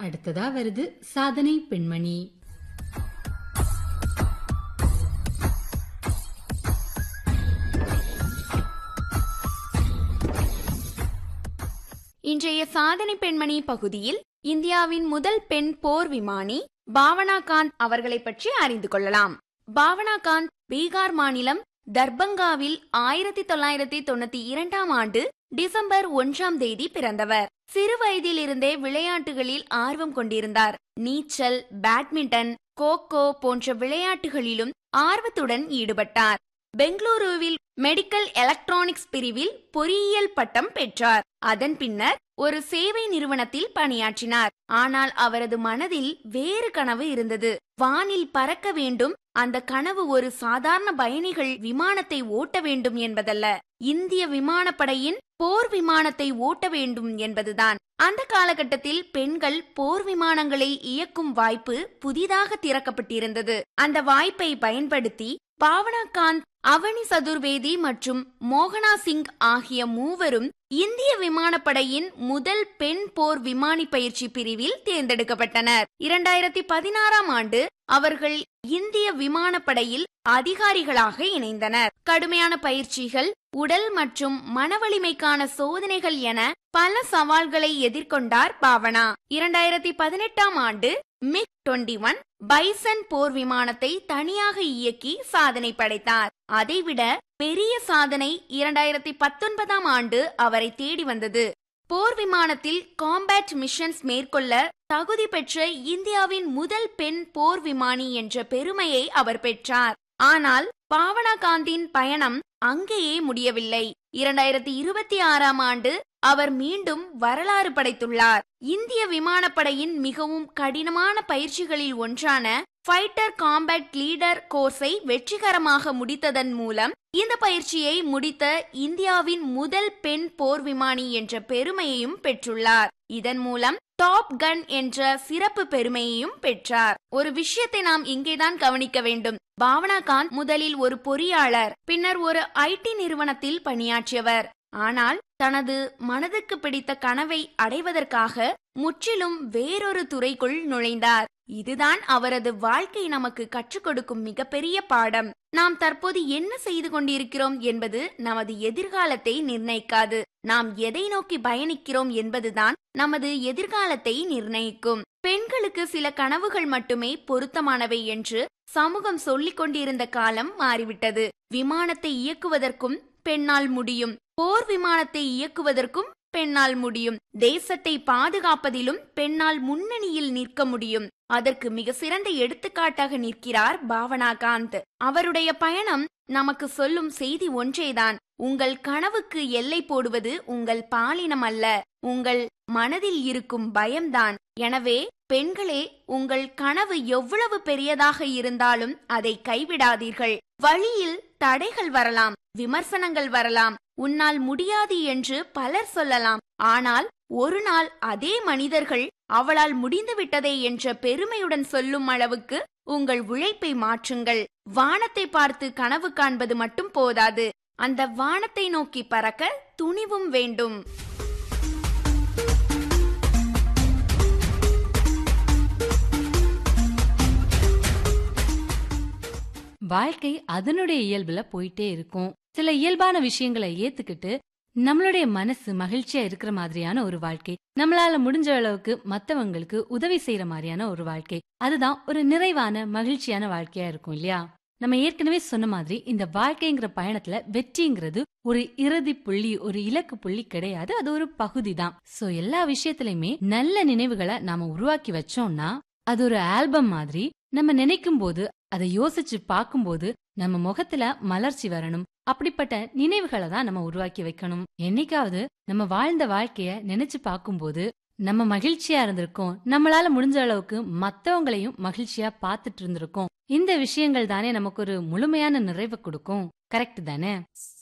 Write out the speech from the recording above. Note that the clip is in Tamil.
அடுத்ததா வருது சாதனை பெண்மணி இன்றைய சாதனை பெண்மணி பகுதியில் இந்தியாவின் முதல் பெண் போர் விமானி பாவனா காந்த் அவர்களை பற்றி அறிந்து கொள்ளலாம் பாவனா காந்த் பீகார் மாநிலம் தர்பங்காவில் ஆயிரத்தி தொள்ளாயிரத்தி தொண்ணூத்தி இரண்டாம் ஆண்டு டிசம்பர் ஒன்றாம் தேதி பிறந்தவர் சிறு வயதிலிருந்தே விளையாட்டுகளில் ஆர்வம் கொண்டிருந்தார் நீச்சல் பேட்மிண்டன் கோகோ போன்ற விளையாட்டுகளிலும் ஆர்வத்துடன் ஈடுபட்டார் பெங்களூருவில் மெடிக்கல் எலக்ட்ரானிக்ஸ் பிரிவில் பொறியியல் பட்டம் பெற்றார் அதன் பின்னர் ஒரு சேவை நிறுவனத்தில் பணியாற்றினார் ஆனால் அவரது மனதில் வேறு கனவு இருந்தது வானில் பறக்க வேண்டும் அந்த கனவு ஒரு சாதாரண பயணிகள் விமானத்தை ஓட்ட வேண்டும் என்பதல்ல இந்திய விமானப்படையின் போர் விமானத்தை ஓட்ட வேண்டும் என்பதுதான் அந்த காலகட்டத்தில் பெண்கள் போர் விமானங்களை இயக்கும் வாய்ப்பு புதிதாக திறக்கப்பட்டிருந்தது அந்த வாய்ப்பை பயன்படுத்தி பாவனா காந்த் அவனி சதுர்வேதி மற்றும் மோகனா சிங் ஆகிய மூவரும் இந்திய விமானப்படையின் முதல் பெண் போர் விமானி பயிற்சி பிரிவில் தேர்ந்தெடுக்கப்பட்டனர் இரண்டாயிரத்தி பதினாறாம் ஆண்டு அவர்கள் இந்திய விமானப்படையில் அதிகாரிகளாக இணைந்தனர் கடுமையான பயிற்சிகள் உடல் மற்றும் மனவலிமைக்கான சோதனைகள் என பல சவால்களை எதிர்கொண்டார் பாவனா இரண்டாயிரத்தி பதினெட்டாம் ஆண்டு மிக் டுவெண்டி ஒன் பைசன் போர் விமானத்தை தனியாக இயக்கி சாதனை படைத்தார் அதைவிட பெரிய சாதனை இரண்டாயிரத்தி பத்தொன்பதாம் ஆண்டு அவரை தேடி வந்தது போர் விமானத்தில் காம்பேட் மிஷன்ஸ் மேற்கொள்ள தகுதி பெற்ற இந்தியாவின் முதல் பெண் போர் விமானி என்ற பெருமையை அவர் பெற்றார் ஆனால் பாவனா காந்தின் பயணம் அங்கேயே முடியவில்லை இரண்டாயிரத்தி இருபத்தி ஆறாம் ஆண்டு அவர் மீண்டும் வரலாறு படைத்துள்ளார் இந்திய விமானப்படையின் மிகவும் கடினமான பயிற்சிகளில் ஒன்றான ஃபைட்டர் காம்பேட் லீடர் கோர்ஸை வெற்றிகரமாக முடித்ததன் மூலம் இந்த பயிற்சியை முடித்த இந்தியாவின் முதல் பெண் போர் விமானி என்ற பெருமையையும் பெற்றுள்ளார் இதன் மூலம் டாப் கன் என்ற சிறப்பு பெருமையையும் பெற்றார் ஒரு விஷயத்தை நாம் இங்கேதான் கவனிக்க வேண்டும் பாவனா காந்த் முதலில் ஒரு பொறியாளர் பின்னர் ஒரு ஐடி நிறுவனத்தில் பணியாற்றியவர் ஆனால் தனது மனதுக்கு பிடித்த கனவை அடைவதற்காக முற்றிலும் வேறொரு துறைக்குள் நுழைந்தார் இதுதான் அவரது வாழ்க்கை நமக்கு கற்றுக் கொடுக்கும் மிகப்பெரிய பாடம் நாம் தற்போது என்ன செய்து கொண்டிருக்கிறோம் என்பது நமது எதிர்காலத்தை நிர்ணயிக்காது நாம் எதை நோக்கி பயணிக்கிறோம் என்பதுதான் நமது எதிர்காலத்தை நிர்ணயிக்கும் பெண்களுக்கு சில கனவுகள் மட்டுமே பொருத்தமானவை என்று சமூகம் சொல்லிக் கொண்டிருந்த காலம் மாறிவிட்டது விமானத்தை இயக்குவதற்கும் பெண்ணால் முடியும் போர் விமானத்தை இயக்குவதற்கும் பெண்ணால் முடியும் தேசத்தை பாதுகாப்பதிலும் பெண்ணால் முன்னணியில் நிற்க முடியும் அதற்கு மிக சிறந்த எடுத்துக்காட்டாக நிற்கிறார் பாவனா காந்த் அவருடைய பயணம் நமக்கு சொல்லும் செய்தி ஒன்றேதான் உங்கள் கனவுக்கு எல்லை போடுவது உங்கள் பாலினம் அல்ல உங்கள் மனதில் இருக்கும் பயம்தான் எனவே பெண்களே உங்கள் கனவு எவ்வளவு பெரியதாக இருந்தாலும் அதை கைவிடாதீர்கள் வழியில் தடைகள் வரலாம் விமர்சனங்கள் வரலாம் உன்னால் முடியாது என்று பலர் சொல்லலாம் ஆனால் ஒரு நாள் அதே மனிதர்கள் அவளால் முடிந்துவிட்டதே என்ற பெருமையுடன் சொல்லும் அளவுக்கு உங்கள் உழைப்பை மாற்றுங்கள் வானத்தை பார்த்து கனவு காண்பது மட்டும் போதாது அந்த வானத்தை நோக்கி பறக்க துணிவும் வேண்டும் வாழ்க்கை அதனுடைய இயல்புல போயிட்டே இருக்கும் சில இயல்பான விஷயங்களை ஏத்துக்கிட்டு நம்மளுடைய மனசு மகிழ்ச்சியா இருக்கிற மாதிரியான ஒரு வாழ்க்கை நம்மளால முடிஞ்ச அளவுக்கு மத்தவங்களுக்கு உதவி செய்யற மாதிரியான ஒரு வாழ்க்கை அதுதான் ஒரு நிறைவான மகிழ்ச்சியான வாழ்க்கையா இருக்கும் இல்லையா நம்ம ஏற்கனவே சொன்ன மாதிரி இந்த வாழ்க்கைங்கிற பயணத்துல வெற்றிங்கிறது ஒரு இறுதி புள்ளி ஒரு இலக்கு புள்ளி கிடையாது அது ஒரு பகுதி தான் சோ எல்லா விஷயத்திலயுமே நல்ல நினைவுகளை நாம உருவாக்கி வச்சோம்னா அது ஒரு ஆல்பம் மாதிரி நம்ம நினைக்கும் போது அதை யோசிச்சு பார்க்கும்போது நம்ம முகத்துல மலர்ச்சி வரணும் அப்படிப்பட்ட நினைவுகளை தான் நம்ம உருவாக்கி வைக்கணும் என்னைக்காவது நம்ம வாழ்ந்த வாழ்க்கைய நினைச்சு பார்க்கும்போது நம்ம மகிழ்ச்சியா இருந்திருக்கோம் நம்மளால முடிஞ்ச அளவுக்கு மத்தவங்களையும் மகிழ்ச்சியா பார்த்துட்டு இருந்திருக்கோம் இந்த விஷயங்கள் தானே நமக்கு ஒரு முழுமையான நிறைவை கொடுக்கும் கரெக்ட் தானே